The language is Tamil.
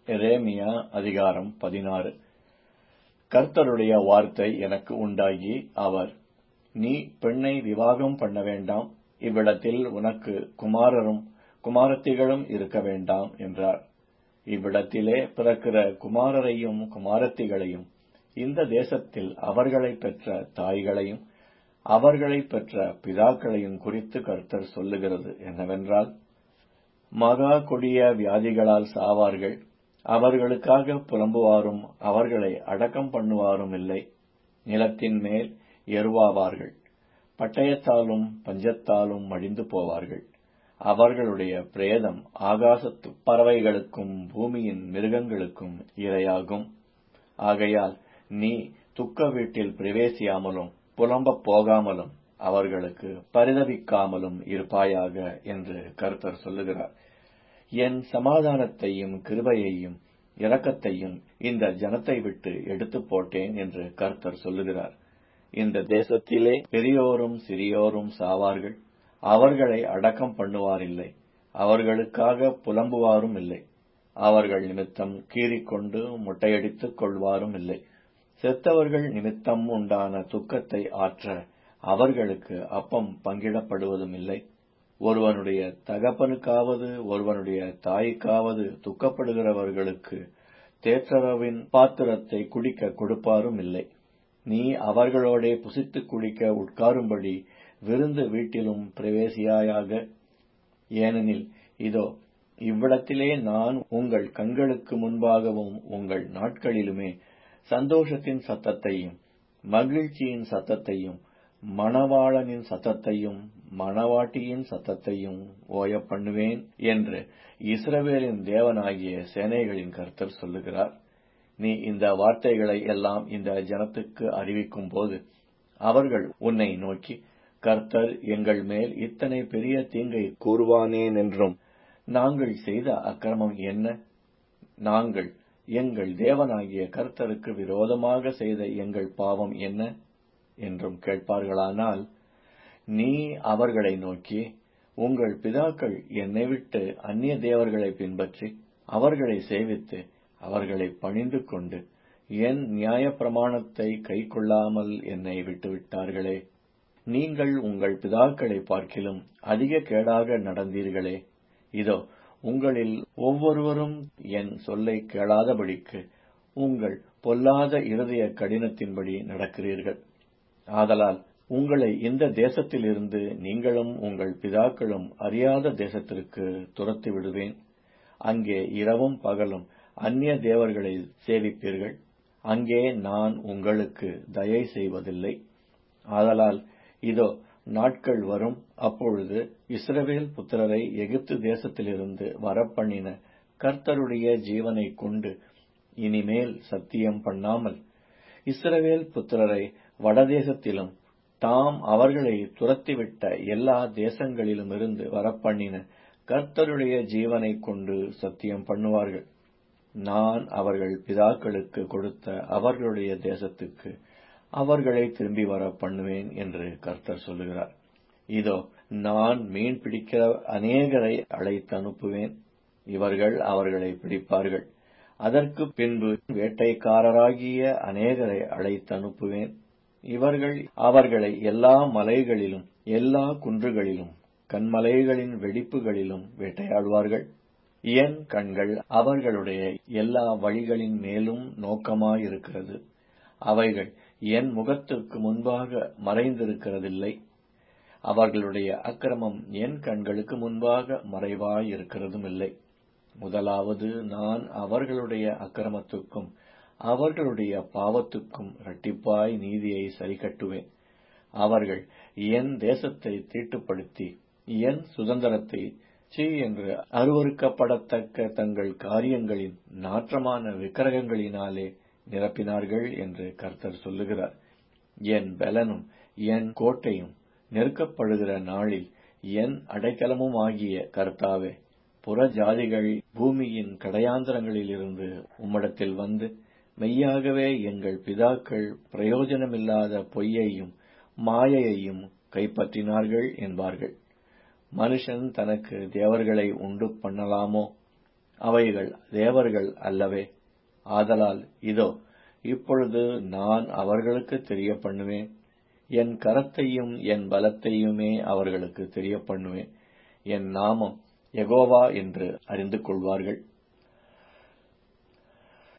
எரேமியா அதிகாரம் பதினாறு கர்த்தருடைய வார்த்தை எனக்கு உண்டாகி அவர் நீ பெண்ணை விவாகம் பண்ண வேண்டாம் இவ்விடத்தில் உனக்கு குமாரரும் குமாரத்திகளும் இருக்க வேண்டாம் என்றார் இவ்விடத்திலே பிறக்கிற குமாரரையும் குமாரத்திகளையும் இந்த தேசத்தில் அவர்களைப் பெற்ற தாய்களையும் அவர்களைப் பெற்ற பிதாக்களையும் குறித்து கர்த்தர் சொல்லுகிறது என்னவென்றால் மகா கொடிய வியாதிகளால் சாவார்கள் அவர்களுக்காக புலம்புவாரும் அவர்களை அடக்கம் பண்ணுவாரும் இல்லை நிலத்தின் மேல் எருவாவார்கள் பட்டயத்தாலும் பஞ்சத்தாலும் மடிந்து போவார்கள் அவர்களுடைய பிரேதம் ஆகாசத்து பறவைகளுக்கும் பூமியின் மிருகங்களுக்கும் இரையாகும் ஆகையால் நீ துக்க வீட்டில் பிரவேசியாமலும் புலம்பப் போகாமலும் அவர்களுக்கு பரிதவிக்காமலும் இருப்பாயாக என்று கர்த்தர் சொல்லுகிறார் என் சமாதானத்தையும் கிருபையையும் இரக்கத்தையும் இந்த ஜனத்தை விட்டு எடுத்து போட்டேன் என்று கர்த்தர் சொல்லுகிறார் இந்த தேசத்திலே பெரியோரும் சிறியோரும் சாவார்கள் அவர்களை அடக்கம் பண்ணுவாரில்லை அவர்களுக்காக புலம்புவாரும் இல்லை அவர்கள் நிமித்தம் கீறிக்கொண்டு முட்டையடித்துக் கொள்வாரும் இல்லை செத்தவர்கள் நிமித்தம் உண்டான துக்கத்தை ஆற்ற அவர்களுக்கு அப்பம் பங்கிடப்படுவதும் இல்லை ஒருவனுடைய தகப்பனுக்காவது ஒருவனுடைய தாய்க்காவது துக்கப்படுகிறவர்களுக்கு தேற்றரவின் பாத்திரத்தை குடிக்க கொடுப்பாரும் இல்லை நீ அவர்களோடே புசித்து குடிக்க உட்காரும்படி விருந்து வீட்டிலும் பிரவேசியாயாக ஏனெனில் இதோ இவ்விடத்திலே நான் உங்கள் கண்களுக்கு முன்பாகவும் உங்கள் நாட்களிலுமே சந்தோஷத்தின் சத்தத்தையும் மகிழ்ச்சியின் சத்தத்தையும் மணவாளனின் சத்தத்தையும் மணவாட்டியின் சத்தத்தையும் ஓய பண்ணுவேன் என்று இஸ்ரவேலின் தேவனாகிய சேனைகளின் கர்த்தர் சொல்லுகிறார் நீ இந்த வார்த்தைகளை எல்லாம் இந்த ஜனத்துக்கு அறிவிக்கும் போது அவர்கள் உன்னை நோக்கி கர்த்தர் எங்கள் மேல் இத்தனை பெரிய தீங்கை கூறுவானேன் என்றும் நாங்கள் செய்த அக்கிரமம் என்ன நாங்கள் எங்கள் தேவனாகிய கர்த்தருக்கு விரோதமாக செய்த எங்கள் பாவம் என்ன என்றும் கேட்பார்களானால் நீ அவர்களை நோக்கி உங்கள் பிதாக்கள் என்னை விட்டு அந்நிய தேவர்களை பின்பற்றி அவர்களை சேவித்து அவர்களை பணிந்து கொண்டு என் நியாய பிரமாணத்தை கை கொள்ளாமல் என்னை விட்டுவிட்டார்களே நீங்கள் உங்கள் பிதாக்களை பார்க்கிலும் அதிக கேடாக நடந்தீர்களே இதோ உங்களில் ஒவ்வொருவரும் என் சொல்லை கேளாதபடிக்கு உங்கள் பொல்லாத இருதய கடினத்தின்படி நடக்கிறீர்கள் ஆதலால் உங்களை இந்த தேசத்திலிருந்து நீங்களும் உங்கள் பிதாக்களும் அறியாத தேசத்திற்கு துரத்தி விடுவேன் அங்கே இரவும் பகலும் அந்நிய தேவர்களை சேவிப்பீர்கள் அங்கே நான் உங்களுக்கு தயை செய்வதில்லை ஆதலால் இதோ நாட்கள் வரும் அப்பொழுது இஸ்ரவேல் புத்திரரை எகிப்து தேசத்திலிருந்து வரப்பண்ணின கர்த்தருடைய ஜீவனை கொண்டு இனிமேல் சத்தியம் பண்ணாமல் இஸ்ரவேல் புத்திரரை வடதேசத்திலும் தாம் அவர்களை துரத்திவிட்ட எல்லா தேசங்களிலுமிருந்து வரப்பண்ணின கர்த்தருடைய ஜீவனை கொண்டு சத்தியம் பண்ணுவார்கள் நான் அவர்கள் பிதாக்களுக்கு கொடுத்த அவர்களுடைய தேசத்துக்கு அவர்களை திரும்பி வர பண்ணுவேன் என்று கர்த்தர் சொல்லுகிறார் இதோ நான் மீன் பிடிக்கிற அநேகரை அழைத்து அனுப்புவேன் இவர்கள் அவர்களை பிடிப்பார்கள் அதற்கு பின்பு வேட்டைக்காரராகிய அநேகரை அழைத்து அனுப்புவேன் இவர்கள் அவர்களை எல்லா மலைகளிலும் எல்லா குன்றுகளிலும் கண்மலைகளின் வெடிப்புகளிலும் வேட்டையாடுவார்கள் என் கண்கள் அவர்களுடைய எல்லா வழிகளின் மேலும் நோக்கமாயிருக்கிறது அவைகள் என் முகத்திற்கு முன்பாக மறைந்திருக்கிறதில்லை அவர்களுடைய அக்கிரமம் என் கண்களுக்கு முன்பாக மறைவாயிருக்கிறதும் இல்லை முதலாவது நான் அவர்களுடைய அக்கிரமத்துக்கும் அவர்களுடைய பாவத்துக்கும் இரட்டிப்பாய் நீதியை சரிகட்டுவேன் அவர்கள் என் தேசத்தை தீட்டுப்படுத்தி என் சுதந்திரத்தை சீ என்று அருவறுக்கப்படத்தக்க தங்கள் காரியங்களின் நாற்றமான விக்கிரகங்களினாலே நிரப்பினார்கள் என்று கர்த்தர் சொல்லுகிறார் என் பலனும் என் கோட்டையும் நெருக்கப்படுகிற நாளில் என் அடைக்கலமுமாகிய கர்த்தாவே புற ஜாதிகள் பூமியின் கடையாந்தரங்களிலிருந்து உம்மிடத்தில் வந்து மெய்யாகவே எங்கள் பிதாக்கள் பிரயோஜனமில்லாத பொய்யையும் மாயையையும் கைப்பற்றினார்கள் என்பார்கள் மனுஷன் தனக்கு தேவர்களை உண்டு பண்ணலாமோ அவைகள் தேவர்கள் அல்லவே ஆதலால் இதோ இப்பொழுது நான் அவர்களுக்குத் தெரியப்பண்ணுவேன் என் கரத்தையும் என் பலத்தையுமே அவர்களுக்குத் தெரியப்பண்ணுவேன் என் நாமம் யெகோவா என்று அறிந்து கொள்வார்கள்